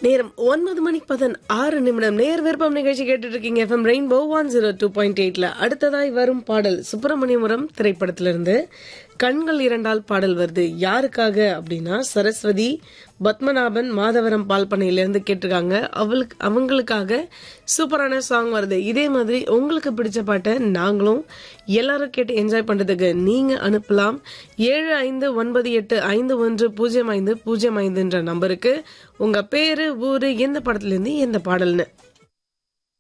நேரம் ஒன்பது மணி பதன் ஆறு நிமிடம் நேர் விருப்பம் நிகழ்ச்சி கேட்டுட்டு இருக்கீங்க FM rainbow one zero two point எயிட்ல அடுத்ததாய் வரும் பாடல் சுப்பிரமணியபுரம் திரைப்படத்திலிருந்து கண்கள் இரண்டால் பாடல் வருது யாருக்காக அப்படின்னா சரஸ்வதி பத்மநாபன் மாதவரம் பால்பனையிலிருந்து கேட்டிருக்காங்க அவளுக்கு அவங்களுக்காக சூப்பரான சாங் வருது இதே மாதிரி உங்களுக்கு பிடிச்ச பாட்டை நாங்களும் எல்லாரும் கேட்டு என்ஜாய் பண்றதுக்கு நீங்க அனுப்பலாம் ஏழு ஐந்து ஒன்பது எட்டு ஐந்து ஒன்று பூஜ்ஜியம் ஐந்து பூஜ்ஜியம் ஐந்துன்ற நம்பருக்கு உங்க பேரு ஊரு எந்த படத்துல இருந்து எந்த பாடல்னு